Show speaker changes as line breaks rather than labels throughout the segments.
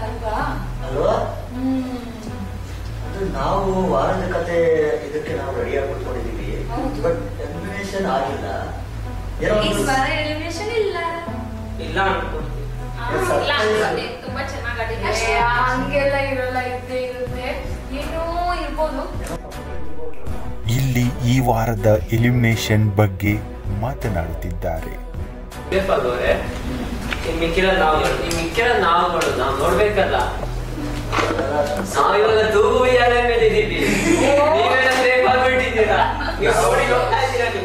ಅಲ್ವಾ
ಅಲ್ವಾ
ಹ್ಮ್
ಅದು ನಾವು ವಾರದ ಕತೆ ಇದಕ್ಕೆ ನಾವು ರೆಡಿಯಾಗಿ ಕೂತ್ಕೊಂಡಿದೀವಿ
ಹೌದು.
ಬಟ್ ಎಲಿಮಿನೇಷನ್ ಆಗಿಲ್ಲ ಏನೋ
ಈ
ಒಂದು
ವಾರ ಎಲಿಮಿನೇಷನ್ ಇಲ್ಲ
ಇಲ್ಲ ಅನ್ಕೊಡ್ತೀನಿ
ಆ,
Yes, sir.
ಇಲ್ಲ ಅನ್ಕೊಂಡೆ. ತುಂಬಾ ಚೆನ್ನಾಗಿ ಆಡಿದ್ದೆ ಅಷ್ಟೇ.
ಹಂಗೆಲ್ಲ ಇರಲ್ಲ ಇದ್ದೇ ಇರುತ್ತೆ ಏನೋ ಇರ್ಬೋದು
ಇಲ್ಲಿ ಈ ವಾರದ ಎಲಿಮಿನೇಷನ್ ಬಗ್ಗೆ ಮಾತನಾಡುತ್ತಿದ್ದಾರೆ
ಬೇಪಾಗವ್ರೆ ಇನ್ ಮಿಕ್ಕಿರೋ ನಾವು ಇನ್ ಮಿಕ್ಕಿರೋ ನಾವು ಮಾಡೋದು ನಾವು ನೋಡ್ಬೇಕಲ್ಲ ನಾವು ಇವಾಗ ತೂಗು ಉಯ್ಯಾಲೆ ಮೇಲೆ ಇದೀವಿ ನೀವೆಲ್ಲ ಸೇಫ್ ಆಗ್ಬಿಟ್ಟಿದ್ದೀರಾ ನೀವು ನೋಡಿ ಹೋಗ್ತಾ ಇದ್ದೀರಾ ನೀವು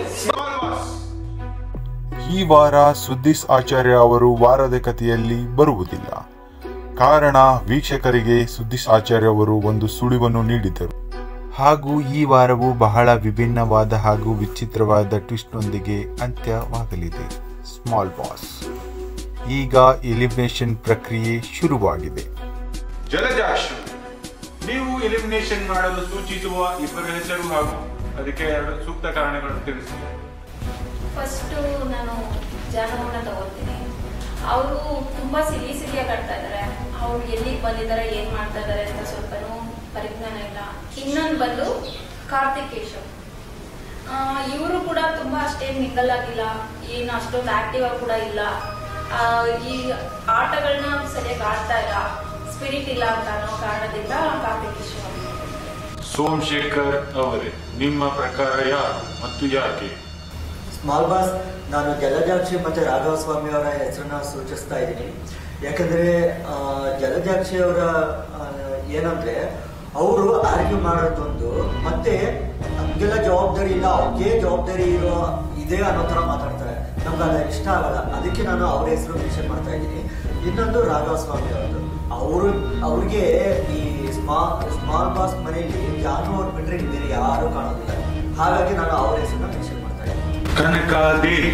ಈ ವಾರ ಸುದ್ದೀಸ್ ಆಚಾರ್ಯ ಅವರು ವಾರದ ಕಥೆಯಲ್ಲಿ ಬರುವುದಿಲ್ಲ ಕಾರಣ ವೀಕ್ಷಕರಿಗೆ ಸುದ್ದೀಸ್ ಆಚಾರ್ಯ ಅವರು ಒಂದು ಸುಳಿವನ್ನು ನೀಡಿದರು ಹಾಗೂ ಈ ವಾರವು ಬಹಳ ವಿಭಿನ್ನವಾದ ಹಾಗೂ ವಿಚಿತ್ರವಾದ ಟ್ವಿಸ್ಟ್ನೊಂದಿಗೆ ಅಂತ್ಯವಾಗಲಿದೆ ಸ್ಮಾಲ್ ಬಾಸ್ ಈಗ ಎಲಿಮಿನೇಷನ್ ಪ್ರಕ್ರಿಯೆ ಶುರುವಾಗಿದೆ
ಜಲಜಾಕ್ಷು ನೀವು ಎಲಿಮಿನೇಷನ್ ಮಾಡಲು ಸೂಚಿಸುವ ಇಬ್ಬರ ಹೆಸರು ಹಾಗೂ ಅದಕ್ಕೆ ಎರಡು ಸೂಕ್ತ ಕಾರಣಗಳನ್ನು ತಿಳಿಸಿ
ಫಸ್ಟು ನಾನು ಜಾನವನ್ನ ತಗೋತೀನಿ ಅವರು ತುಂಬಾ ಸಿಲಿ ಸಿಲಿಯಾಗಿ ಆಡ್ತಾ ಇದ್ದಾರೆ ಅವ್ರು ಎಲ್ಲಿಗೆ ಬಂದಿದ್ದಾರೆ ಏನ್ ಮಾಡ್ತಾ ಇದ್ದಾರೆ ಅಂತ ಸ್ವಲ್ಪನೂ ಪರಿಜ್ಞಾನ ಇಲ್ಲ ಇನ್ನೊಂದು ಬಂದು ಕಾರ್ತಿಕ್ ಕೇಶವ್ ಇವರು ಕೂಡ ತುಂಬಾ ಅಷ್ಟೇನು ಮಿಂಗಲ್ ಆಗಿಲ್ಲ ಏನು ಅಷ್ಟೊಂದು ಆಕ್ಟಿವ್ ಆಗಿ ಕೂಡ ಇಲ್ಲ ಆ, ಈ ಆಟಗಳನ್ನ ಸರಿಯಾಗಿ ಆಡ್ತಾ ಇಲ್ಲ ಸ್ಪಿರಿಟ್ ಇಲ್ಲ ಅಂತ ಅನ್ನೋ ಕಾರಣದಿಂದ ಕಾರ್ತಿಕ್ ಕೇಶವ್ ಅಂತ.
ಸೋಮಶೇಖರ್ ಅವರೇ ನಿಮ್ಮ ಪ್ರಕಾರ ಯಾರು ಮತ್ತು ಯಾಕೆ
ಸ್ಮಾಲ್ ಬಾಸ್ ನಾನು ಜಲಜಾಕ್ಷಿ ಮತ್ತೆ ರಾಘವ ಸ್ವಾಮಿ ಅವರ ಹೆಸರನ್ನ ಸೂಚಿಸ್ತಾ ಇದ್ದೀನಿ ಯಾಕಂದ್ರೆ ಆ, ಜಲಜಾಕ್ಷಿ ಅವರ ಆ, ಏನಂದ್ರೆ ಅವರು ಆರ್ಗ್ಯೂ ಮಾಡೋದೊಂದು ಮತ್ತೆ ನಮ್ಗೆಲ್ಲ ಜವಾಬ್ದಾರಿ ಇಲ್ಲ ಅವ್ರಿಗೆ ಜವಾಬ್ದಾರಿ ಇರೋ ಇದೆ ಅನ್ನೋ ತರ ಮಾತಾಡ್ತಾರೆ ನಮ್ಗೆ ಅದು ಇಷ್ಟ ಆಗಲ್ಲ ಅದಕ್ಕೆ ನಾನು ಅವ್ರ ಹೆಸರು ಮೆನ್ಷನ್ ಮಾಡ್ತಾ ಇದ್ದೀನಿ ಇನ್ನೊಂದು ರಾಘವ ಸ್ವಾಮಿ ಅವರದ್ದು ಅವರು ಅವ್ರಿಗೆ ಈ ಸ್ಮಾ ಸ್ಮಾಲ್ ಬಾಸ್ ಮನೆಯಲ್ಲಿ ಜಾನು ಅವ್ರು ಬಿಟ್ರೆ ಬೇರೆ ಯಾರು ಕಾಣೋದಿಲ್ಲ ಹಾಗಾಗಿ ನಾನು ಅವ್ರ ಹೆಸರನ್ನ ಮೆನ್ಷನ್ ಮಾಡ್ತಾ ಇದ್ದೀನಿ
ಕನಕಾದೇವಿ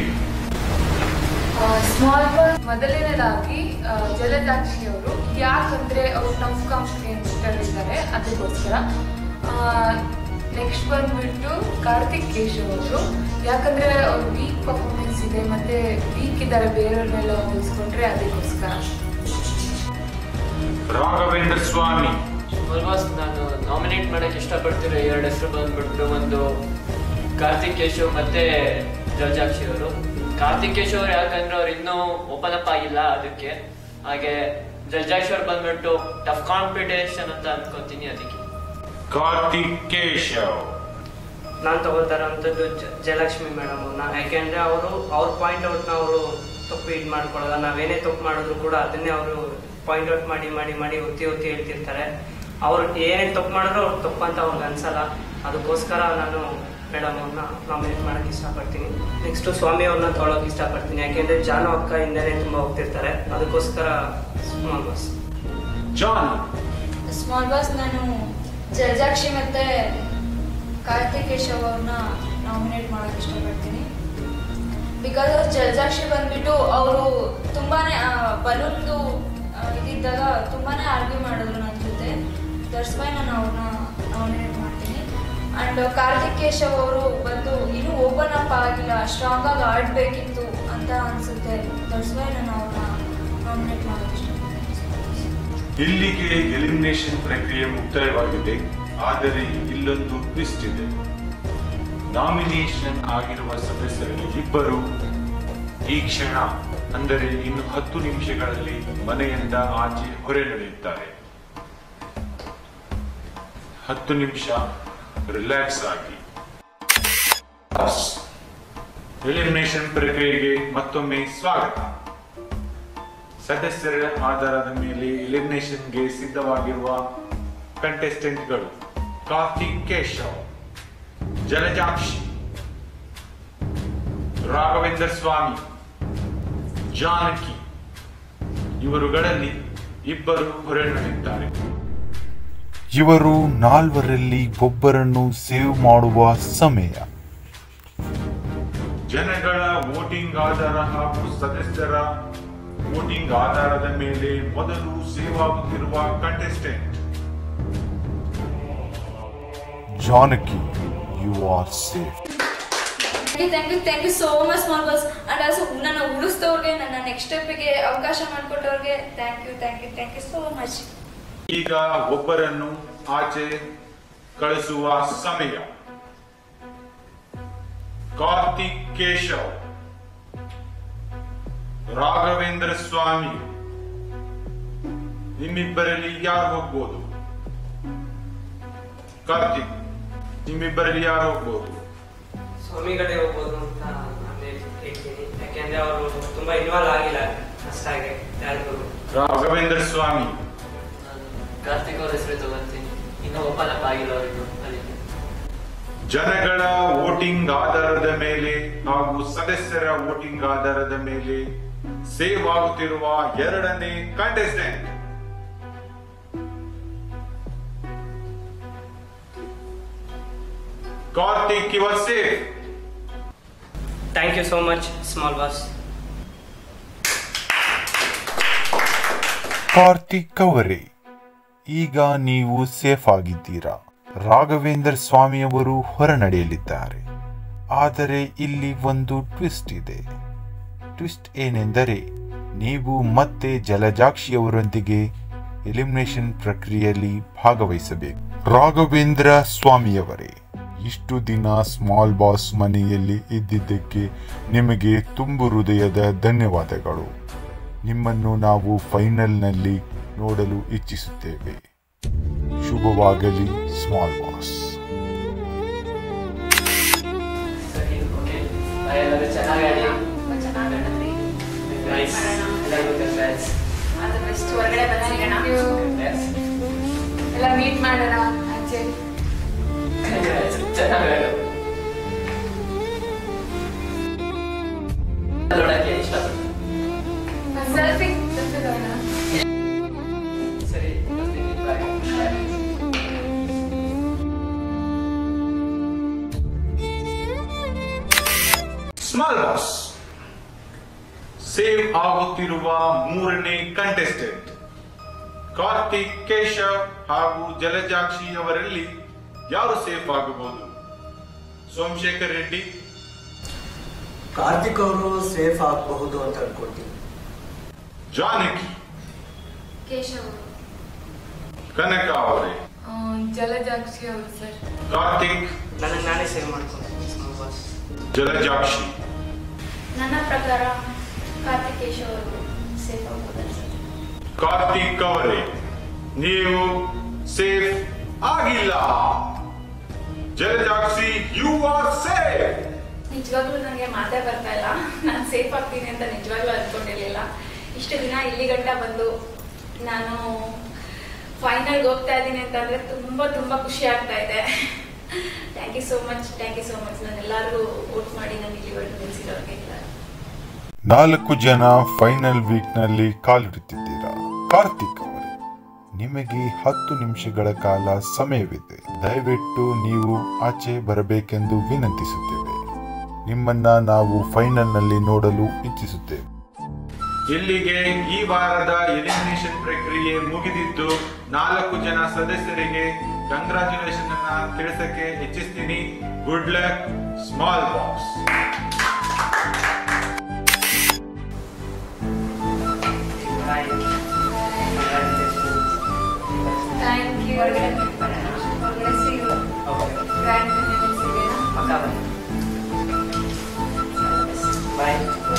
ಸ್ಮಾಲ್ ಬಾಲ್ ಮೊದಲನೇದಾಗಿ ಆ, ಜಲಜಾಕ್ಷಿ ಅವರು ಯಾಕಂದ್ರೆ ಅವ್ರು ನೌಕಾಂಶಕ್ಕೆ ಇದ್ದಾರೆ ಅದಕ್ಕೋಸ್ಕರ ನೆಕ್ಸ್ಟ್ ಬಂದ್ಬಿಟ್ಟು ಕಾರ್ತಿಕ್ ಕೇಶವ್ ಅವರು ಯಾಕಂದ್ರೆ ಅವ್ರು ವೀಕ್ ಪರ್ಫಾರ್ಮೆನ್ಸ್ ಇದೆ ಮತ್ತೆ ವೀಕ್ ಇದ್ದಾರೆ ಬೇರೆಯವ್ರನ್ನೆಲ್ಲ ಹೋಲಿಸ್ಕೊಂಡ್ರೆ ಅದಕ್ಕೋಸ್ಕರ
ರಾಘವೇಂದ್ರ ಸ್ವಾಮಿ
ಆಲ್ಮೋಸ್ಟ್ ನಾನು ನಾಮಿನೇಟ್ ಮಾಡಕ್ ಇಷ್ಟಪಡ್ತಿರೋ ಎರಡು ಹೆಸರು ಬಂದ್ಬಿಟ್ಟು ಒಂದು ಕಾರ್ತಿಕ್ ಕೇಶವ್ ಮತ್ತೆ ಜಲಜಾಕ್ಷಿ ಅವರು ಕಾರ್ತಿಕ್ ಕೇಶವ್ ಅವ್ರು ಯಾಕಂದ್ರೆ ಅವ್ರು ಇನ್ನೂ ಓಪನ್ ಅಪ್ ಆಗಿಲ್ಲ ಅದಕ್ಕೆ ಹಾಗೆ ಜಲಜಾಕ್ಷಿ ಅವ್ರು ಬಂದ್ಬಿಟ್ಟು ಟಫ್ ಕಾಂಪಿಟೇಷನ್ ಅಂತ ಅನ್ಕೊಂತೀನಿ ಅದಕ್ಕೆ
ಕಾರ್ತಿಕ್ ಕೇಶವ್
ನಾನು ತಗೊಳ್ತಾರಂಥದ್ದು ಜ- ಜಯಲಕ್ಷ್ಮಿ ಮೇಡಮ್ ಅವ್ರನ್ನ ಯಾಕೆಂದ್ರೆ ಅವರು ಅವ್ರ ಪಾಯಿಂಟ್ ಔಟ್ನ ಅವರು ತಪ್ಪು ಇದು ಮಾಡ್ಕೊಳ್ಳಲ್ಲ ನಾವೇನೇ ತಪ್ಪು ಮಾಡಿದ್ರು ಕೂಡ ಅದನ್ನೇ ಅವರು ಪಾಯಿಂಟ್ ಔಟ್ ಮಾಡಿ ಮಾಡಿ ಮಾಡಿ ಒತ್ತಿ ಒತ್ತಿ ಹೇಳ್ತಿರ್ತಾರೆ ಅವ್ರು ಏನೇ ತಪ್ಪು ಮಾಡಿದ್ರು ಅವ್ರು ತಪ್ಪು ಅಂತ ಅವ್ರಿಗೆ ಅನ್ಸಲ್ಲ ಅದಕ್ಕೋಸ್ಕರ ನಾನು ಮೇಡಮ್ ಅವ್ರನ್ನ ನಾಮಿನೇಟ್ ಮಾಡಕ್ಕೆ ಇಷ್ಟಪಡ್ತೀನಿ ನೆಕ್ಸ್ಟ್ ಸ್ವಾಮಿ ಅವ್ರನ್ನ ತೊಗೊಳಕ್ಕೆ ಇಷ್ಟಪಡ್ತೀನಿ ಯಾಕೆಂದ್ರೆ ಜಾನು ಅಕ್ಕ ಹಿಂದೆನೇ ತುಂಬ ಹೋಗ್ತಿರ್ತಾರೆ ಅದಕ್ಕೋಸ್ಕರ ಸ್ಮಾಲ್ ಬಸ್
ಜಾನ್
ಸ್ಮಾಲ್ ಬಾಸ್ ನಾನು ಜಲಜಾಕ್ಷಿ ಮತ್ತೆ ಕಾರ್ತಿಕ್ ಕೇಶವ್ ಅವ್ರನ್ನ ನಾಮಿನೇಟ್ ಮಾಡಕ್ ಇಷ್ಟಪಡ್ತೀನಿ ಬಿಕಾಸ್ ಅವ್ರು ಜಲಜಾಕ್ಷಿ ಬಂದ್ಬಿಟ್ಟು ಅವರು ತುಂಬಾನೇ ಬಲೂನ್ದು ಇದಿದ್ದಾಗ ತುಂಬಾನೇ ಆರ್ಗ್ಯೂ ಮಾಡಿದ್ರು ನನ್ನ ಜೊತೆ ದಟ್ಸ್ ವೈ ನಾನು ಅವ್ರನ್ನ ನಾಮಿನೇಟ್ ಮಾಡ್ತೀನಿ ಅಂಡ್ ಕಾರ್ತಿಕ್ ಕೇಶವ್ ಅವರು ಬಂದು ಇನ್ನೂ ಓಪನ್ ಅಪ್ ಆಗಿಲ್ಲ ಸ್ಟ್ರಾಂಗ್ ಆಗಿ ಆಡ್ಬೇಕಿತ್ತು ಅಂತ ಅನ್ಸುತ್ತೆ ದಟ್ಸ್ ವೈ ನಾನು ಅವ್ರನ್ನ ನಾಮಿನೇಟ್ ಮಾಡಕ್ ಇಷ್ಟಪಡ್ತೀನಿ
ಇಲ್ಲಿಗೆ ಎಲಿಮಿನೇಷನ್ ಪ್ರಕ್ರಿಯೆ ಮುಕ್ತಾಯವಾಗಿದೆ ಆದರೆ ಇಲ್ಲೊಂದು ಟ್ವಿಸ್ಟ್ ಇದೆ ನಾಮಿನೇಷನ್ ಆಗಿರುವ ಸದಸ್ಯರಲ್ಲಿ ಇಬ್ಬರು ಈ ಕ್ಷಣ ಅಂದರೆ ಇನ್ನು ಹತ್ತು ನಿಮಿಷಗಳಲ್ಲಿ ಮನೆಯಿಂದ ಆಚೆ ಹೊರೆ ನಡೆಯುತ್ತಾರೆ ಹತ್ತು ನಿಮಿಷ ರಿಲ್ಯಾಕ್ಸ್ ಆಗಿ ಎಲಿಮಿನೇಷನ್ ಪ್ರಕ್ರಿಯೆಗೆ ಮತ್ತೊಮ್ಮೆ ಸ್ವಾಗತ ಸದಸ್ಯರ ಆಧಾರದ ಮೇಲೆ ಎಲಿಮಿನೇಷನ್ಗೆ ಸಿದ್ಧವಾಗಿರುವ ಕಂಟೆಸ್ಟೆಂಟ್ಗಳು ಕಾರ್ತಿಕ್ ಕೇಶವ್ ಜಲಜಾಕ್ಷಿ ರಾಘವೇಂದ್ರ ಸ್ವಾಮಿ ಜಾನಕಿ ಇವರುಗಳಲ್ಲಿ ಇಬ್ಬರು ಹೊರನಡೆಯುತ್ತಾರೆ
ಇವರು ನಾಲ್ವರಲ್ಲಿ ಒಬ್ಬರನ್ನು ಸೇವ್ ಮಾಡುವ ಸಮಯ
ಜನಗಳ ವೋಟಿಂಗ್ ಆಧಾರ ಹಾಗೂ ಸದಸ್ಯರ ವೋಟಿಂಗ್ ಆಧಾರದ ಮೇಲೆ ಮೊದಲು ಸೇವ್ ಆಗುತ್ತಿರುವ contestant
Janaki you are safe
thank you thank you thank you so much small boss and also ನನ್ನ ಉಳಿಸಿದವ್ರಿಗೆ ನನ್ನ ನೆಕ್ಸ್ಟ್ ಸ್ಟೆಪ್ಗೆ ಅವಕಾಶ ಮಾಡಿಕೊಟ್ಟವ್ರಿಗೆ thank you thank you thank you so much
ಈಗ ಒಬ್ಬರನ್ನು ಆಚೆ ಕಳಿಸುವ ಸಮಯ ಕಾರ್ತಿಕ್ ಕೇಶವ್ ರಾಘವೇಂದ್ರ ಸ್ವಾಮಿ ನಿಮ್ಮಿಬ್ಬರಲ್ಲಿ ಯಾರು ಹೋಗ್ಬೋದು ಕಾರ್ತಿಕ್ ನಿಮ್ಮಿಬ್ಬರಲ್ಲಿ ಯಾರು ಹೋಗ್ಬೋದು
ಸ್ವಾಮಿಗಳೇ ಹೋಗ್ಬೋದು ಅಂತ ನಾನು ಹೇಳ್ತೀನಿ ಯಾಕೆಂದ್ರೆ ಅವರು ತುಂಬಾ ಇನ್ವಾಲ್ವ್ ಆಗಿಲ್ಲ ಅಷ್ಟಾಗಿ ಯಾರಿಗೂ
ರಾಘವೇಂದ್ರ ಸ್ವಾಮಿ
ನಾನು ಕಾರ್ತಿಕ್ ಅವ್ರ ಹೆಸರು ತಗೊಂತೀನಿ ಇನ್ನೂ ಓಪನ್ ಅಪ್ ಆಗಿಲ್ಲ ಅವರಿಗೂ ಅದಕ್ಕೆ
ಜನಗಳ ವೋಟಿಂಗ್ ಆಧಾರದ ಮೇಲೆ ಹಾಗೂ ಸದಸ್ಯರ ವೋಟಿಂಗ್ ಆಧಾರದ ಮೇಲೆ ಸೇವ್ ಆಗುತ್ತಿರುವ ಎರಡನೇ contestant Karthik you're safe
thank you so much small boss
Karthik ಅವರೇ ಈಗ ನೀವು ಸೇಫ್ ಆಗಿದ್ದೀರಾ ರಾಘವೇಂದ್ರ ಸ್ವಾಮಿಯವರು ಹೊರನಡೆಯಲಿದ್ದಾರೆ ಆದರೆ ಇಲ್ಲಿ ಒಂದು ಟ್ವಿಸ್ಟ್ ಇದೆ ಟ್ವಿಸ್ಟ್ ಏನೆಂದರೆ ನೀವು ಮತ್ತೆ ಜಲಜಾಕ್ಷಿಯವರೊಂದಿಗೆ ಎಲಿಮಿನೇಷನ್ ಪ್ರಕ್ರಿಯೆಯಲ್ಲಿ ಭಾಗವಹಿಸಬೇಕು ರಾಘವೇಂದ್ರ ಸ್ವಾಮಿಯವರೇ ಇಷ್ಟು ದಿನ ಸ್ಮಾಲ್ ಬಾಸ್ ಮನೆಯಲ್ಲಿ ಇದ್ದಿದ್ದಕ್ಕೆ ನಿಮಗೆ ತುಂಬು ಹೃದಯದ ಧನ್ಯವಾದಗಳು ನಿಮ್ಮನ್ನು ನಾವು ಫೈನಲ್ನಲ್ಲಿ ನೋಡಲು ಇಚ್ಛಿಸುತ್ತೇವೆ ಶುಭವಾಗಲಿ ಸ್ಮಾಲ್ ಬಾಸ್
ಸರಿ ಓಕೆ ಎಲ್ಲರೂ ಚೆನ್ನಾಗಿ ಆಡಿ
ಚೆನ್ನಾಗಿ ಆಡಿದ್ರಿ
ನೈಸ್ ಎಲ್ಲರಿಗೂ ಕಂಗ್ರಾಟ್ಸ್
ಆದ ಬೆಸ್ಟ್ ಹೊರಗಡೆ ಬಂದಿರೋಣ ಎಲ್ಲ ಮೀಟ್ ಮಾಡೋಣ ಆಚೆ
ಚೆನ್ನಾಗಿ ಆಡು ನೋಡಕ್ಕೆ ಇಷ್ಟಪಡ್ತೀನಿ
ಸೆಲ್ಫಿ ತೆಗೆದುಕೊಳ್ಳೋಣ
ಸರಿ ಬರ್ತೀನಿ bye bye
small boss save ಆಗುತ್ತಿರುವ ಮೂರನೇ ಕಂಟೆಸ್ಟೆಂಟ್ ಕಾರ್ತಿಕ್ ಕೇಶವ್ ಹಾಗೂ ಜಲಜಾಕ್ಷಿ ಅವರಲ್ಲಿ ಯಾರು ಸೇಫ್ ಆಗಬಹುದು ಸೋಮಶೇಖರ್ ರೆಡ್ಡಿ
ಕಾರ್ತಿಕ್ ಅವರು ಸೇಫ್ ಆಗಬಹುದು ಅಂತ ಅನ್ಕೊಳ್ತೀನಿ
ಜಾನಕಿ
ಕೇಶವ್
ಕನಕ ಅವರೇ
ಆ, ಜಲಜಾಕ್ಷಿ ಅವರು ಸರ್
ಕಾರ್ತಿಕ್
ನನಗೆ ನಾನೇ ಸೇವ್ ಮಾಡ್ಕೊತೀನಿ ಸ್ಮಾಲ್ ಬಾಸ್
ಜಲಜಾಕ್ಷಿ
ನನ್ನ ಪ್ರಕಾರ ಕಾರ್ತಿಕ್ ಕೇಶವ್ ಅವರು ಸೇಫ್ ಆಗ್ಬೋದು ಅನ್ಸುತ್ತೆ
ಕಾರ್ತಿಕ್ ಅವರೇ ನೀವು ಸೇಫ್ ಆಗಿಲ್ಲ ಜಲಜಾಕ್ಷಿ ಯು ಆರ್ ಸೇಫ್
ನಿಜವಾಗ್ಲೂ ನನಗೆ ಮಾತೇ ಬರ್ತಾ ಇಲ್ಲ ನಾನು ಸೇಫ್ ಆಗ್ತೀನಿ ಅಂತ ನಿಜವಾಗ್ಲೂ ಅನ್ಕೊಂಡಿರ್ಲಿಲ್ಲ ಇಷ್ಟು ದಿನ ಇಲ್ಲಿ ಗಂಟ ಬಂದು ನಾನು ಫೈನಲ್ಗೆ ಹೋಗ್ತಾ ಇದ್ದೀನಿ ಅಂತಂದ್ರೆ ತುಂಬಾ ತುಂಬಾ ಖುಷಿ ಆಗ್ತಾ ಇದೆ thank you so much thank you so much ನಾನು ಎಲ್ಲರಿಗೂ ವೋಟ್ ಮಾಡಿ ನಾನು ಇಲ್ಲಿವರೆಗೂ ನಿಲ್ಸಿರೋರಿಗೆ
ನಾಲ್ಕು ಜನ ಫೈನಲ್ ವೀಕ್ನಲ್ಲಿ ಕಾಲಿಡುತ್ತಿದ್ದೀರಾ ಕಾರ್ತಿಕ್ ಅವರೇ ನಿಮಗೆ ಹತ್ತು ನಿಮಿಷಗಳ ಕಾಲ ಸಮಯವಿದೆ ದಯವಿಟ್ಟು ನೀವು ಆಚೆ ಬರಬೇಕೆಂದು ವಿನಂತಿಸುತ್ತೇವೆ ನಿಮ್ಮನ್ನ ನಾವು ಫೈನಲ್ನಲ್ಲಿ ನೋಡಲು ಇಚ್ಛಿಸುತ್ತೇವೆ
ಇಲ್ಲಿಗೆ ಈ ವಾರದ ಎಲಿಮಿನೇಷನ್ ಪ್ರಕ್ರಿಯೆ ಮುಗಿದಿದ್ದು ನಾಲ್ಕು ಜನ ಸದಸ್ಯರಿಗೆ ಕಂಗ್ರಾಚುಲೇಷನ್ ಅನ್ನ ತಿಳಿಸಕ್ಕೆ ಇಚ್ಛಿಸ್ತೀನಿ good luck small boss
bye
thank you
ಹೊರಗಡೆ ಬರೋಣ ಹೊರಗಡೆ ಸಿಗೋಣ
ಗ್ರ್ಯಾಂಡ್ ಸಿಗೋಣ
ಪಕ್ಕ bye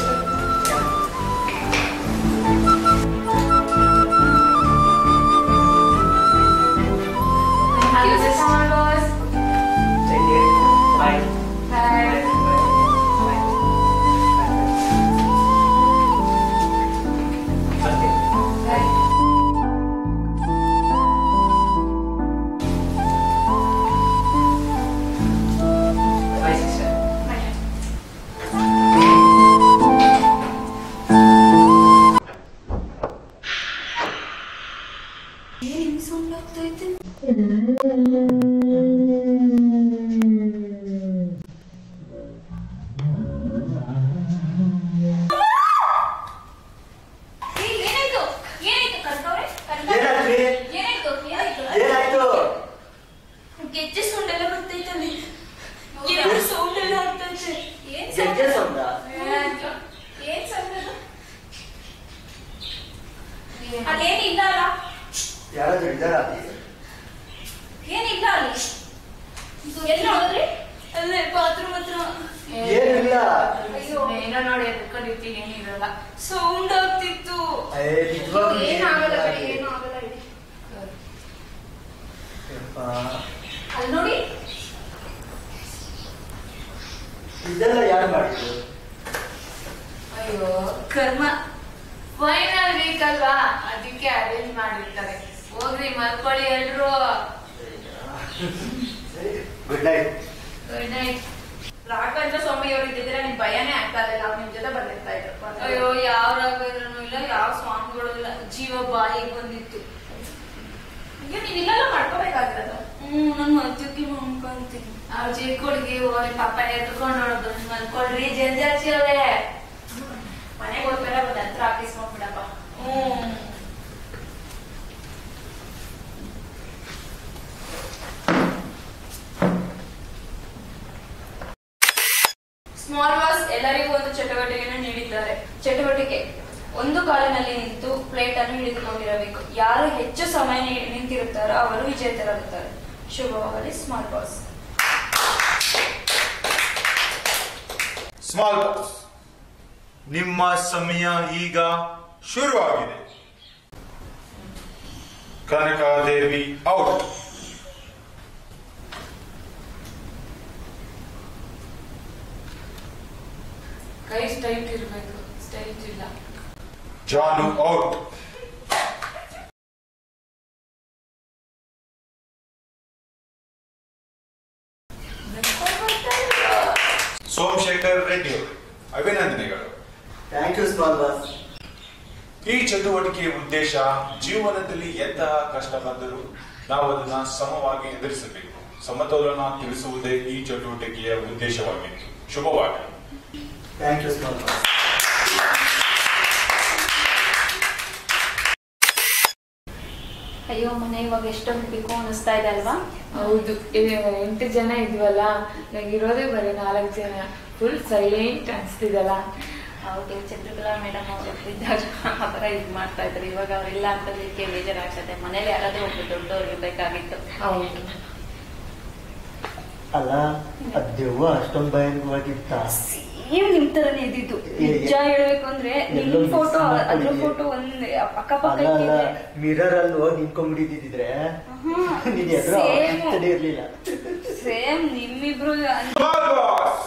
Thank you, small boss.
Bye
Bye. Bye.
Bye sister
ಏನ್ ಸೌಂಡ್ ಆಗ್ತಾ ಐತೆ ಏ, ಏನಾಯ್ತು ಏನಾಯ್ತು ಕರ್ಕವ್ರೆ
ಏನಾಯ್ತ್ರಿ?
ಏನಾಯ್ತು ಏನಾಯ್ತು
ಏನಾಯ್ತು
ಗೆಜ್ಜೆ ಸೌಂಡ್ ಎಲ್ಲ ಬರ್ತೈತಲ್ಲಿ ಏನೋ ಸೌಂಡ್ ಎಲ್ಲ ಆಗ್ತೈತೆ
ಯಾರಾದ್ರೂ ಇದ್ದಾರಾ
ಏನಿಲ್ಲ ಅಲ್ಲಿ ಎಲ್ಲಿ ನೋಡಿದ್ರಿ ಅಲ್ಲೇ ಬಾತ್ರೂಮ್ ಹತ್ರ
ಏನಿಲ್ಲ
ಅಯ್ಯೋ.
ಏನೋ ನೋಡಿ ಅದಕ್ಕೊಂಡಿರ್ತೀವಿ ಏನಿರಲ್ಲ
ಸೌಂಡ್ ಆಗ್ತಿತ್ತು
ಏ, ನಿಜವಾಗ್ಲೂ
ಏನಾಗಲ್ಲ
ಏನಿಲ್ಲ
ಬಿಡಿ,
ಅಲ್ಲಿ.
ಏನೂ ಆಗಲ್ಲ ಇಡಿ.
ಯಪ್ಪ.
ಅಲ್ಲಿ ನೋಡಿ
ಇದೆಲ್ಲ ಯಾರು ಮಾಡಿದ್ರು
ಅಯ್ಯೋ ಕರ್ಮ ಫೈನಲ್ ವೀಕ್ ಅಲ್ವಾ ಅದಕ್ಕೆ ಅರೇಂಜ್ ಮಾಡಿರ್ತಾರೆ ಹೋಗ್ರಿ ಮಲ್ಕೊಳ್ಳಿ ಎಲ್ರು
good night
good night
Raghavendra Swami ಅವರು ಇದ್ದಿದ್ರೆ ನಿಮ್ ಭಯನೇ ಆಗ್ತಾ ಇರಲಿಲ್ಲ ಅವ್ರು ನಿಮ್ ಜೊತೆ ಬರ್ತಿರ್ತಾ ಇದ್ರು
ಅಯ್ಯೋ ಯಾವ ರಾಘವೇಂದ್ರನೂ ಇಲ್ಲ ಯಾವ ಸ್ವಾಮಿಗಳು ಇಲ್ಲ ಜೀವ ಬಾಯಿಗೆ ಬಂದಿತ್ತು
ಅಯ್ಯೋ ನೀವ್ ಇಲ್ಲೆಲ್ಲ ಮಾಡ್ಕೋಬೇಕಾಗಿರೋದು
ಹ್ಮ್ ನನ್ ಮದ್ಯಕ್ಕೆ ಮನ್ಕೊಂತೀನಿ
ಆ ಚಿಕ್ಕುಡ್ಗಿ ಹೋಗಿ ಪಾಪ ಎತ್ಕೊಂಡು ನೋಡೋದು ಮಲ್ಕೊಳ್ರಿ ಜಂಜಾಕ್ಷಿ ಅವರೇ
ಮನೆಗೆ ಹೋದ್ಮೇಲೆ ಒಂದ್ ಹತ್ರ ಹಾಕಿಸ್ಕೊಂಡ್ಬಿಡಪ್ಪ
ಹ್ಮ್ ಸ್ಮಾಲ್ ಬಾಸ್ ಎಲ್ಲರಿಗೂ ಒಂದು ಚಟುವಟಿಕೆಯನ್ನು ನೀಡಿದ್ದಾರೆ ಚಟುವಟಿಕೆ ಒಂದು ಕಾಲಿನಲ್ಲಿ ನಿಂತು ಪ್ಲೇಟ್ ಅನ್ನು ಹಿಡಿದುಕೊಂಡಿರಬೇಕು ಯಾರು ಹೆಚ್ಚು ಸಮಯ ನಿ- ನಿಂತಿರುತ್ತಾರೋ ಅವರು ವಿಜೇತರಾಗುತ್ತಾರೆ ಶುಭವಾಗಲಿ ಸ್ಮಾಲ್ ಬಾಸ್
ಸ್ಮಾಲ್ ಬಾಕ್ಸ್ ನಿಮ್ಮ ಸಮಯ ಈಗ ಶುರುವಾಗಿದೆ ಕನಕಾದೇವಿ ಔಟ್
ಕೈ ಸ್ಟೈಟ್ ಇರ್ಬೇಕು ಸ್ಟೈಟ್ ಇಲ್ಲ
ಜಾನು ಔಟ್ ಸೋಮಶೇಖರ್ ರೆಡ್ಡಿ ಅವರು ಅಭಿನಂದನೆಗಳು
ಥ್ಯಾಂಕ್ ಯು ಸ್ಮಾಲ್ ಬಾಸ್
ಈ ಚಟುವಟಿಕೆಯ ಉದ್ದೇಶ ಜೀವನದಲ್ಲಿ ಎಂತಹ ಕಷ್ಟ ಬಂದರೂ ನಾವು ಅದನ್ನ ಸಮವಾಗಿ ಎದುರಿಸಬೇಕು ಸಮತೋಲನ ತಿಳಿಸುವುದೇ ಈ ಚಟುವಟಿಕೆಯ ಉದ್ದೇಶವಾಗಿತ್ತು ಶುಭವಾಗಲಿ
ಥ್ಯಾಂಕ್ ಯು ಸ್ಮಾಲ್ ಬಾಸ್
ಅಯ್ಯೋ ಮನೆ ಇವಾಗ ಎಷ್ಟೊಂದು ಬೇಕು ಅನಿಸ್ತಾ ಇದೆ ಅಲ್ವಾ
ಹೌದು ಇದು ಎಂಟು ಜನ ಇದ್ವಲ್ಲ ನಂಗೆ ಇರೋದೇ ಬರೀ ನಾಲ್ಕು ಜನ ಫುಲ್ ಸೈಲೆಂಟ್ ಅನ್ಸ್ತಿದಲ್ಲ
ಹೌದು ಚಂದ್ರಕಲಾ ಮೇಡಮ್ ಅವ್ರು ಇದ್ದಾಗ ಆ ಥರ ಇದು ಮಾಡ್ತಾ ಇದ್ರು ಇವಾಗ ಅವರಿಲ್ಲ ಅಂತ ಇದಕ್ಕೆ ಬೇಜಾರಾಗ್ತದೆ ಮನೇಲಿ ಯಾರಾದ್ರೂ ಒಬ್ರು ದೊಡ್ಡವ್ರು ಇರ್ಬೇಕಾಗಿತ್ತು
ಹೌದು
ಅಲ್ಲ ಅದ್ ದೆವ್ವ ಅಷ್ಟೊಂದು ಭಯಂಕರವಾಗಿತ್ತ
ಸೇಮ್ ನಿಮ್ ತರನೇ ಇದ್ದಿದ್ದು ನಿಜ ಹೇಳ್ಬೇಕು ಅಂದ್ರೆ ನಿಮ್
ಎಲ್ಲೋ mix
ಫೋಟೋ ಅದ್ರ
ಮಾಡ್ಕೊಂಡಿದೀಯ.
ಫೋಟೋ ಒಂದ್ ಅಕ್ಕಪಕ್ಕ
ಅಲ್ಲ ಅಲ್ಲ
ಇಟ್ಟಿದ್ರೆ
ಮಿರರ್ ಅಲ್ಲಿ ಹೋಗಿ ನಿಂತ್ಕೊಂಡ್ಬಿಟ್ಟಿದ್ರೆ ನೀನ್ ಎದುರು
Same.
ತಡೆ ಇರ್ಲಿಲ್ಲ
ಸೇಮ್ ನಿಮ್ಮಿಬ್ರು ಅನ್-
ಸ್ಮಾಲ್ ಬಾಸ್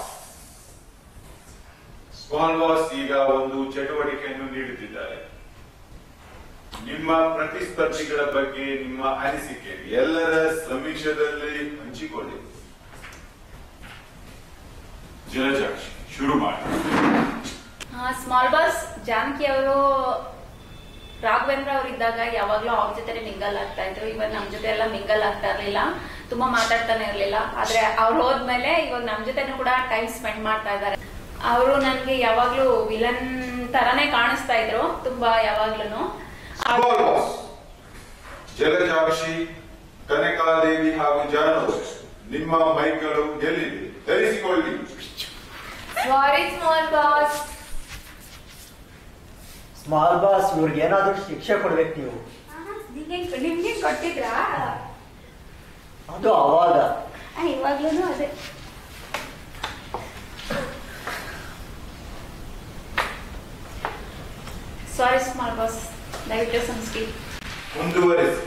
ಸ್ಮಾಲ್ ಬಾಸ್ ಈಗ ಒಂದು ಚಟುವಟಿಕೆಯನ್ನು ನೀಡುತ್ತಿದ್ದಾರೆ ನಿಮ್ಮ ಪ್ರತಿಸ್ಪರ್ಧಿಗಳ ಬಗ್ಗೆ ನಿಮ್ಮ ಅನಿಸಿಕೆ ಎಲ್ಲರ ಸಮೀಕ್ಷದಲ್ಲಿ ಹಂಚಿಕೊಳ್ಳಿ ಜಲಜಾಕ್ಷಿ ಶುರು ಮಾಡಿ
ಸ್ಮಾಲ್ ಬಾಸ್ ಜಾನಕಿ ಅವರು ರಾಘವೇಂದ್ರ ಅವ್ರು ಇದ್ದಾಗ ಯಾವಾಗ್ಲೂ ಅವ್ರ ಜೊತೆ ಮಿಂಗಲ್ ಆಗ್ತಾ ಇದ್ರು ಇವಾಗ ನಮ್ ಜೊತೆ ಎಲ್ಲ ಮಿಂಗಲ್ ಆಗ್ತಾ ಇರ್ಲಿಲ್ಲ ತುಂಬಾ ಮಾತಾಡ್ತಾನೆ ಇರ್ಲಿಲ್ಲ ಆದ್ರೆ ಅವ್ರು ಹೋದ್ಮೇಲೆ ಇವಾಗ ನಮ್ ಜೊತೆನೂ ಕೂಡ ಟೈಮ್ ಸ್ಪೆಂಡ್ ಮಾಡ್ತಾ ಇದ್ದಾರೆ ಅವರು ನನ್ಗೆ ಯಾವಾಗ್ಲೂ ವಿಲನ್ ತರಾನೇ ಕಾಣಿಸ್ತಾ ಇದ್ರು ತುಂಬಾ ಯಾವಾಗ್ಲೂ
ಸ್ಮಾಲ್ ಬಾಸ್ ಜಲಜಾಕ್ಷಿ ಕನಕಾದೇವಿ ಹಾಗೂ ಜಾನು ನಿಮ್ಮ ಮೈಕ್ಗಳು ಎಲ್ಲಿದೆ ಧರಿಸಿಕೊಳ್ಳಿ
sorry small boss
small boss ಇವ್ರಿಗೆ ಏನಾದ್ರೂ ಶಿಕ್ಷೆ ಕೊಡ್ಬೇಕು ನೀವು
ನಿಮ್ಗೆ ನಿಮ್ಗೆ ಕೊಟ್ಟಿದ್ರಾ
ಅದು ಅವಾಗ
ಇವಾಗ್ಲೂ ಅದೇ
ಸಾರಿ ಸ್ಮಾಲ್ ಬಾಸ್ ದಯವಿಟ್ಟು ಸಂಸ್ಕೃತಿ
ಮುಂದುವರಿಸಿ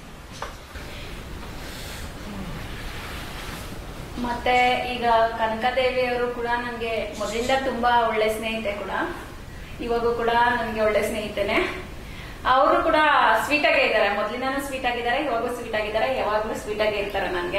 ಮತ್ತೆ ಈಗ ಕನಕಾದೇವಿ ಅವರು ಕೂಡ ನನಗೆ ಮೊದಲಿಂದ ತುಂಬಾ ಒಳ್ಳೆ ಸ್ನೇಹಿತೆ ಕೂಡ ಇವಾಗೂ ಕೂಡ ನನಗೆ ಒಳ್ಳೆ ಸ್ನೇಹಿತೇನೆ ಅವರು ಕೂಡ ಸ್ವೀಟ್ ಆಗೇ ಇದ್ದಾರೆ ಮೊದಲಿಂದಾನು ಸ್ವೀಟ್ ಆಗಿದ್ದಾರೆ ಇವಾಗೂ ಸ್ವೀಟ್ ಆಗಿದ್ದಾರೆ ಯಾವಾಗ್ಲೂ ಸ್ವೀಟ್ ಆಗೇ ಇರ್ತಾರೆ ನನಗೆ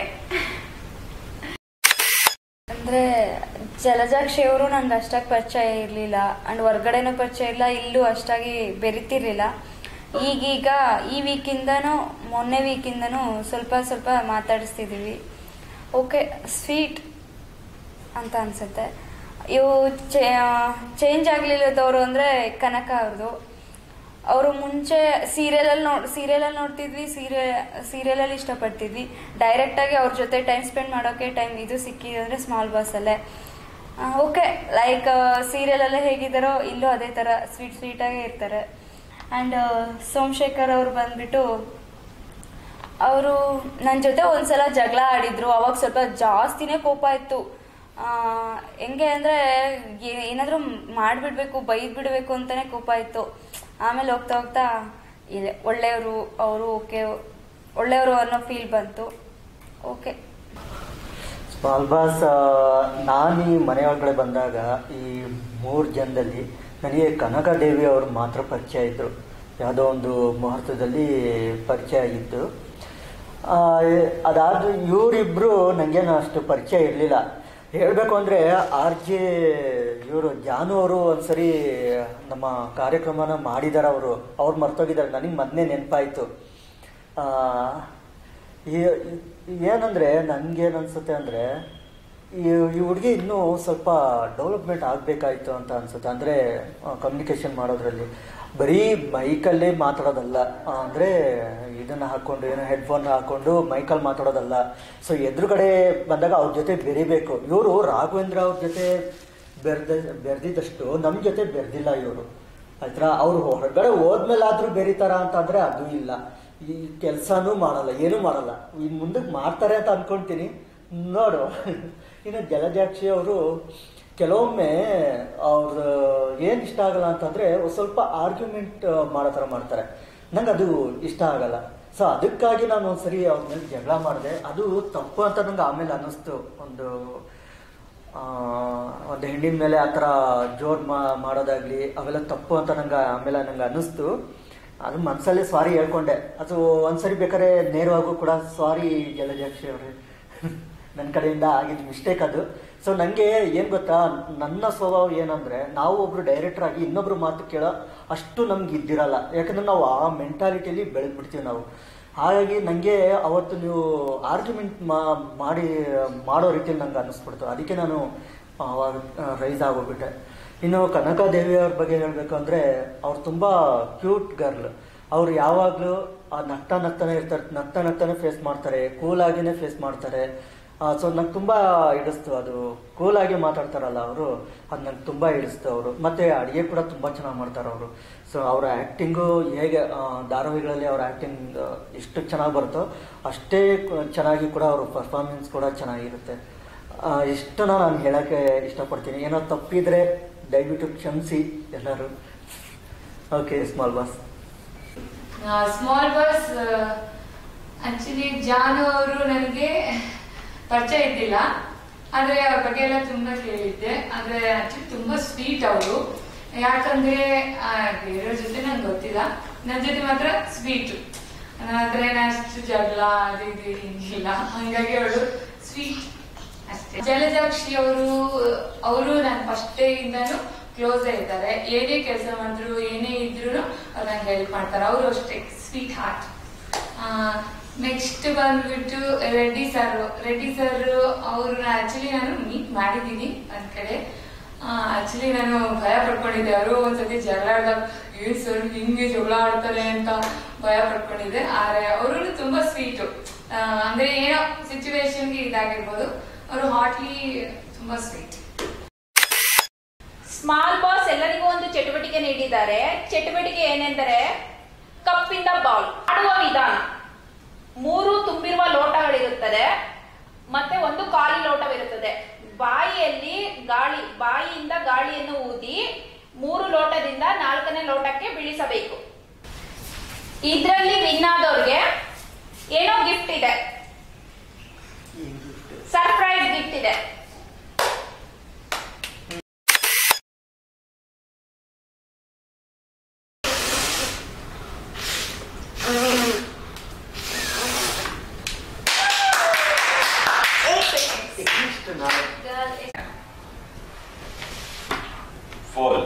ಅಂದ್ರೆ ಜಲಜಾಕ್ಷಿ ಅವರು ನಂಗೆ ಅಷ್ಟಾಗಿ ಪರಿಚಯ ಇರಲಿಲ್ಲ ಅಂಡ್ ಹೊರ್ಗಡೆನೂ ಪರಿಚಯ ಇಲ್ಲ ಇಲ್ಲೂ ಅಷ್ಟಾಗಿ ಬೆರಿತಿರ್ಲಿಲ್ಲ ಈಗೀಗ ಈ ವೀಕಿಂದನೂ ಮೊನ್ನೆ ವೀಕಿಂದನೂ ಸ್ವಲ್ಪ ಸ್ವಲ್ಪ ಮಾತಾಡಿಸ್ತಿದ್ದೀವಿ ಓಕೆ ಸ್ವೀಟ್ ಅಂತ ಅನ್ಸುತ್ತೆ ಇವು ಚೇಂಜ್ ಆಗಲಿಲ್ಲದವರು ಅಂದರೆ ಕನಕ ಅವ್ರದ್ದು ಅವರು ಮುಂಚೆ ಸೀರಿಯಲಲ್ಲಿ ನೋಡ್ ಸೀರಿಯಲಲ್ಲಿ ನೋಡ್ತಿದ್ವಿ ಸೀರಿಯಲ್ ಸೀರಿಯಲಲ್ಲಿ ಇಷ್ಟಪಡ್ತಿದ್ವಿ ಡೈರೆಕ್ಟಾಗಿ ಅವ್ರ ಜೊತೆ ಟೈಮ್ ಸ್ಪೆಂಡ್ ಮಾಡೋಕ್ಕೆ ಟೈಮ್ ಇದು ಸಿಕ್ಕಿದೆ ಅಂದರೆ ಸ್ಮಾಲ್ ಬಾಸಲ್ಲೇ ಓಕೆ ಲೈಕ್ ಸೀರಿಯಲಲ್ಲೇ ಹೇಗಿದ್ದಾರೋ ಇಲ್ಲೂ ಅದೇ ಥರ ಸ್ವೀಟ್ ಸ್ವೀಟಾಗೇ ಇರ್ತಾರೆ ಆ್ಯಂಡ್ ಸೋಮಶೇಖರ್ ಅವ್ರು ಬಂದ್ಬಿಟ್ಟು ಅವರು ನನ್ನ ಜೊತೆ ಒಂದ್ಸಲ ಜಗಳ ಆಡಿದ್ರು ಅವಾಗ ಸ್ವಲ್ಪ ಜಾಸ್ತಿನೇ ಕೋಪ ಇತ್ತು ಆ, ಹೆಂಗೆ ಅಂದರೆ ಏನಾದರೂ ಮಾಡಿಬಿಡ್ಬೇಕು ಬೈದ್ ಬಿಡಬೇಕು ಅಂತಲೇ ಕೋಪ ಇತ್ತು ಆಮೇಲೆ ಹೋಗ್ತಾ ಹೋಗ್ತಾ ಇದೆ ಒಳ್ಳೆಯವರು ಅವರು ಓಕೆ ಒಳ್ಳೆಯವರು ಅನ್ನೋ ಫೀಲ್ ಬಂತು ಓಕೆ
ಸ್ಮಾಲ್ ಬಾಸ್ ನಾನು ಈ ಮನೆ ಒಳಗಡೆ ಬಂದಾಗ ಈ ಮೂರು ಜನದಲ್ಲಿ ನನಗೆ ಕನಕದೇವಿ ಅವರು ಮಾತ್ರ ಪರಿಚಯ ಇದ್ದರು ಯಾವುದೋ ಒಂದು ಮುಹೂರ್ತದಲ್ಲಿ ಪರಿಚಯ ಆಗಿತ್ತು ಆ, ಅದಾದ ಇವರಿಬ್ಬರು ನನಗೇನು ಅಷ್ಟು ಪರಿಚಯ ಇರಲಿಲ್ಲ ಹೇಳಬೇಕು ಅಂದರೆ ಆರ್ ಜೆ ಇವರು ಜಾನು ಅವರು ಒಂದ್ಸರಿ ನಮ್ಮ ಕಾರ್ಯಕ್ರಮನ ಮಾಡಿದ್ದಾರೆ ಅವರು ಅವ್ರು ಮರ್ತೋಗಿದ್ದಾರೆ ನನಗೆ ಮೊದಲೇ ನೆನಪಾಯಿತು ಈ- ಏನಂದ್ರೆ ನನ್ಗೇನ್ ಅನ್ಸುತ್ತೆ ಅಂದ್ರೆ ಈ ಈ ಹುಡುಗಿ ಇನ್ನೂ ಸ್ವಲ್ಪ ಡೆವಲಪ್ಮೆಂಟ್ ಆಗಬೇಕಾಯ್ತು ಅಂತ ಅನ್ಸುತ್ತೆ ಅಂದ್ರೆ ಕಮ್ಯುನಿಕೇಶನ್ ಮಾಡೋದ್ರಲ್ಲಿ ಬರೀ ಮೈಕಲ್ಲೇ ಮಾತಾಡೋದಲ್ಲ ಆ, ಅಂದ್ರೆ ಇದನ್ನ ಹಾಕೊಂಡು ಏನೋ ಹೆಡ್ಫೋನ್ ಹಾಕೊಂಡು ಮೈಕಲ್ಲಿ ಮಾತಾಡೋದಲ್ಲ ಸೊ ಎದುರುಗಡೆ ಬಂದಾಗ ಅವ್ರ ಜೊತೆ ಬೆರಿಬೇಕು ಇವರು ರಾಘವೇಂದ್ರ ಅವ್ರ ಜೊತೆ ಬೆರ್ದ ಬೆರೆದಿದ್ದಷ್ಟು ನಮ್ಮ ಜೊತೆ ಬೆರೆದಿಲ್ಲ ಇವರು ಆಯ್ತಾ ಅವ್ರು ಹೊರಗಡೆ ಹೋದ್ಮೇಲಾದ್ರೂ ಬೆರಿತಾರ ಅಂತಂದ್ರೆ ಅದು ಇಲ್ಲ ಈ ಕೆಲಸನೂ ಮಾಡಲ್ಲ ಏನೂ ಮಾಡಲ್ಲ ಇನ್ ಮುಂದಕ್ಕೆ ಮಾಡ್ತಾರೆ ಅಂತ ಅನ್ಕೊಂತೀನಿ ನೋಡು ಇನ್ನು ಜಲಜಾಕ್ಷಿ ಅವರು ಕೆಲವೊಮ್ಮೆ ಅವ್ರ ಏನ್ ಇಷ್ಟ ಆಗಲ್ಲ ಅಂತಂದ್ರೆ ಒಂದ್ ಸ್ವಲ್ಪ ಆರ್ಗ್ಯುಮೆಂಟ್ ಮಾಡೋ ಥರ ಮಾಡ್ತಾರೆ ನಂಗೆ ಅದು ಇಷ್ಟ ಆಗಲ್ಲ ಸೊ ಅದಕ್ಕಾಗಿ ನಾನು ಒಂದ್ಸರಿ ಅವ್ರ ಮೇಲೆ ಜಗಳ ಮಾಡಿದೆ ಅದು ತಪ್ಪು ಅಂತ ನಂಗೆ ಆಮೇಲೆ ಅನ್ನಿಸ್ತು ಒಂದು ಆ, ಒಂದು ಹೆಣ್ಣಿನ ಮೇಲೆ ಆ ಥರ ಜೋರ್ ಮಾ- ಮಾಡೋದಾಗ್ಲಿ ಅವೆಲ್ಲ ತಪ್ಪು ಅಂತ ನಂಗೆ ಆಮೇಲೆ ನಂಗೆ ಅನ್ನಿಸ್ತು ಅದು ಮನಸ್ಸಲ್ಲೇ ಸಾರಿ ಹೇಳ್ಕೊಂಡೆ ಅದು ಒಂದ್ಸರಿ ಬೇಕಾದ್ರೆ ನೇರವಾಗೂ ಕೂಡ ಸಾರಿ ಜಲಜಾಕ್ಷಿ ಅವ್ರೆ ನನ್ನ ಕಡೆಯಿಂದ ಆಗಿದ್ದು ಮಿಸ್ಟೇಕ್ ಅದು ಸೊ ನನಗೆ ಏನು ಗೊತ್ತಾ ನನ್ನ ಸ್ವಭಾವ ಏನಂದ್ರೆ ನಾವು ಒಬ್ರು ಡೈರೆಕ್ಟರ್ ಆಗಿ ಇನ್ನೊಬ್ರು ಮಾತು ಕೇಳೋ ಅಷ್ಟು ನಮ್ಗೆ ಇದ್ದಿರಲ್ಲ ಯಾಕಂದ್ರೆ ನಾವು ಆ ಮೆಂಟಾಲಿಟಿಯಲ್ಲಿ ಬೆಳೆದ್ಬಿಡ್ತೀವಿ ನಾವು ಹಾಗಾಗಿ ನನಗೆ ಅವತ್ತು ನೀವು ಆರ್ಗ್ಯುಮೆಂಟ್ ಮಾಡಿ ಮಾಡೋ ರೀತಿಯಲ್ಲಿ ನಂಗೆ ಅನ್ನಿಸ್ಬಿಡ್ತು ಅದಕ್ಕೆ ನಾನು ಅವಾಗ ರೈಸ್ ಆಗೋಗ್ಬಿಟ್ಟೆ ಇನ್ನು ಕನಕಾದೇವಿ ಅವ್ರ ಬಗ್ಗೆ ಹೇಳಬೇಕು ಅಂದರೆ ಅವ್ರು ತುಂಬ ಕ್ಯೂಟ್ ಗರ್ಲ್ ಅವ್ರು ಯಾವಾಗಲೂ ಆ ನಗ್ತಾ ನಗ್ತಾನೆ ಇರ್ತಾರೆ ನಗ್ತಾ ನಗ್ತಾನೆ ಫೇಸ್ ಮಾಡ್ತಾರೆ ಕೂಲ್ ಆಗಿನೇ ಫೇಸ್ ಮಾಡ್ತಾರೆ ಸೊ ನಂಗೆ ತುಂಬ ಹಿಡಿಸ್ತು ಅದು ಕೂಲ್ ಆಗಿ ಮಾತಾಡ್ತಾರಲ್ಲ ಅವರು ಅದು ನಂಗೆ ತುಂಬ ಹಿಡಿಸ್ತು ಅವರು ಮತ್ತೆ ಅಡುಗೆ ಕೂಡ ತುಂಬ ಚೆನ್ನಾಗಿ ಮಾಡ್ತಾರೆ ಅವರು ಸೊ ಅವರ ಆ್ಯಕ್ಟಿಂಗು ಹೇಗೆ ಆ, ಧಾರಾವಾಹಿಗಳಲ್ಲಿ ಅವ್ರ ಆ್ಯಕ್ಟಿಂಗ್ ಎಷ್ಟು ಚೆನ್ನಾಗಿ ಬರುತ್ತೋ ಅಷ್ಟೇ ಕ- ಚೆನ್ನಾಗಿ ಕೂಡ ಅವ್ರ ಪರ್ಫಾರ್ಮೆನ್ಸ್ ಕೂಡ ಚೆನ್ನಾಗಿರುತ್ತೆ ಆ, ಇಷ್ಟನ್ನ ನಾನು ಹೇಳಕ್ಕೆ ಇಷ್ಟಪಡ್ತೀನಿ ಏನೋ ತಪ್ಪಿದ್ರೆ ದಯವಿಟ್ಟು ಕ್ಷಮಿಸಿ ಎಲ್ಲರೂ okay small boss
small boss actually Jaanu ಅವರು ನನಗೆ ಪರಿಚಯ ಇದ್ದಿಲ್ಲ ಆದ್ರೆ ಅವ್ರ ಬಗ್ಗೆ ಎಲ್ಲ ತುಂಬಾ ಕೇಳಿದ್ದೆ ಆದ್ರೆ ಆಕ್ಚುಲಿ ತುಂಬಾ ಸ್ವೀಟ್ ಅವರು ಯಾಕಂದ್ರೆ ಆ, ಬೇರೆಯವ್ರ ಜೊತೆ ನಂಗೆ ಗೊತ್ತಿಲ್ಲ ನನ್ನ ಜೊತೆ ಮಾತ್ರ ಸ್ವೀಟ್ ನನ್ನ ಹತ್ರ ಏನಷ್ಟು ಜಗಳ ಅದು ಇದು ಹಿಂಗಿಲ್ಲ ಹಂಗಾಗಿ ಅವಳು ಸ್ವೀಟ್ ಅಷ್ಟೇ ಜಲಜಾಕ್ಷಿ ಅವರು ಅವರು ನಾನು ಫಸ್ಟ್ ಇಂದಾನು ಕ್ಲೋಸ್ ಇದ್ದಾರೆ ಏನೇ ಕೆಲಸ ಮಾಡಿದ್ರು ಏನೇ ಇದ್ರು ಅವ್ರು ನಂಗೆ ಹೆಲ್ಪ್ ಮಾಡ್ತಾರೆ ಅವರು ಅಷ್ಟೇ ಸ್ವೀಟ್ ಹಾರ್ಟ್ ನೆಕ್ಸ್ಟ್ ಬಂದ್ಬಿಟ್ಟು ರೆಡ್ಡಿ ಸರ್ ರೆಡ್ಡಿ ಸರ್ ಅವ್ರನ್ನ ಆಕ್ಚುಲಿ ನಾನು ಮೀಟ್ ಮಾಡಿದ್ದೀನಿ ಒಂದ್ ಕಡೆ ಆಕ್ಚುಲಿ ನಾನು ಭಯ ಪಡ್ಕೊಂಡಿದ್ದೆ ಅವರು ಒಂದ್ಸತಿ ಜಗಳ ಆಡಿದಾಗ ಏನ್ ಸರ್ ಹಿಂಗೆ ಜಗಳ ಆಡ್ತಾರೆ ಅಂತ ಭಯ ಪಡ್ಕೊಂಡಿದ್ದೆ ಆದ್ರೆ ಅವರು ತುಂಬಾ ಸ್ವೀಟು ಅಂದ್ರೆ ಏನೋ ಸಿಚುವೇಶನ್ಗೆ ಇದಾಗಿರ್ಬೋದು ಅವರು ಹಾಟ್ಲಿ ತುಂಬಾ ಸ್ವೀಟ್
ಸ್ಮಾಲ್ ಬಾಸ್ ಎಲ್ಲರಿಗೂ ಒಂದು ಚಟುವಟಿಕೆ ನೀಡಿದ್ದಾರೆ ಚಟುವಟಿಕೆ ಏನೆಂದರೆ ಕಪ್ಪಿಂದ ಬಾಲ್ ಆಡುವ ವಿಧಾನ ಮೂರು ತುಂಬಿರುವ ಲೋಟಗಳಿರುತ್ತದೆ ಮತ್ತೆ ಒಂದು ಖಾಲಿ ಲೋಟವಿರುತ್ತದೆ ಬಾಯಿಯಲ್ಲಿ ಗಾಳಿ ಬಾಯಿಯಿಂದ ಗಾಳಿಯನ್ನು ಊದಿ ಮೂರು ಲೋಟದಿಂದ ನಾಲ್ಕನೇ ಲೋಟಕ್ಕೆ ಬೀಳಿಸಬೇಕು ಇದರಲ್ಲಿ ವಿನ್ ಆದವ್ರಿಗೆ ಏನೋ ಗಿಫ್ಟ್ ಇದೆ ಸರ್ಪ್ರೈಸ್ ಗಿಫ್ಟ್ ಇದೆ
ಇಷ್ಟು ನಾನು
ಫಾಲ್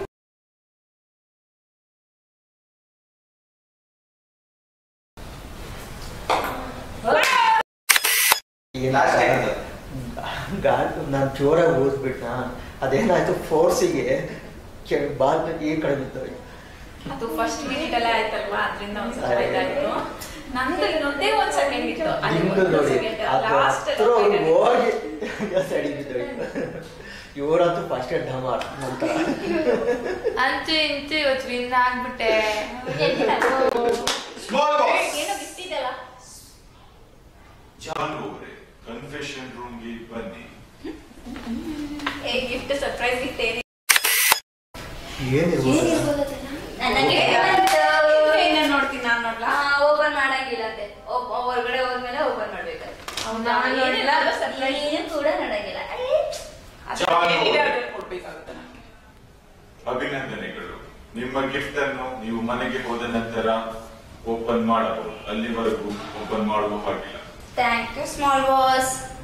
ನಾನು ಜೋರಾಗಿ ಓದ್ಬಿಟ್ಟ ಅದೇನಾಯ್ತು ಫೋರ್ಸಿಗೆ ಬಾಲ್ ಈ ಕಡೆ ಬಿದ್ದೋಯ್ತು
ಅದು ಫಸ್ಟ್ ಮಿನಿಟ್ ಅಲ್ಲೇ ಆಯ್ತಲ್ವಾ ಅದರಿಂದ ಒಂದ್ ಸ್ವಲ್ಪ ಇದಾಯ್ತು ನಂದು ಇನ್ನೊಂದೇ ಒಂದ್ ಸೆಕೆಂಡ್ ಇತ್ತು ಅಲ್ಲಿ
ನಿಮ್ದು
ಒಂದು
ನೋಡಿ
second,
ಅದು
last
ಹತ್ರ
second.
ಹೋಗಿ ಸೈಡಿಗೆ ಬಿದ್ದೋಯ್ತು ಇವರಂತೂ ಫಸ್ಟ್ ಡಮಾರ್ ನಂತರ
ಅಂತೂ ಇಂತೂ ಇವತ್ತು ವಿನ್ ಆಗ್ಬಿಟ್ಟೆ
ಎಲ್ಲಿ ನಾನು?
ಸ್ಮಾಲ್ ಬಾಸ್
ಏನೋ ಗಿಫ್ಟ್ ಇದೆಯಲ್ಲ
ಏನಿರ್ಬೋದು
ಇನ್ನ ನೋಡ್ತೀನಿ ನಾನು ನೋಡ್ಲಾ
ಓಪನ್ ಮಾಡಂಗಿಲ್ಲಂತೆ ಒಪ್- ಹೊರ್ಗಡೆ ಹೋದ್ಮೇಲೆ ಓಪನ್ ಮಾಡ್ಬೇಕಂತೆ
ಹೌದಾ? ಏನಿಲ್ಲ, ಅದು surprise.
ನೀನು ಕೂಡ ನೋಡಂಗಿಲ್ಲ
ಕೊಡ್ಬೇಕಾಗುತ್ತೆ ನನಗೆ
ಅಭಿನಂದನೆಗಳು ನಿಮ್ಮ ಗಿಫ್ಟ್ ಅನ್ನು ನೀವು ಮನೆಗೆ ಹೋದ ನಂತರ ಓಪನ್ ಮಾಡಬಹುದು ಅಲ್ಲಿವರೆಗೂ ಓಪನ್ ಮಾಡುವ ಹಾಗಿಲ್ಲ
ಥ್ಯಾಂಕ್ ಯು ಸ್ಮಾಲ್ ಬಾಸ್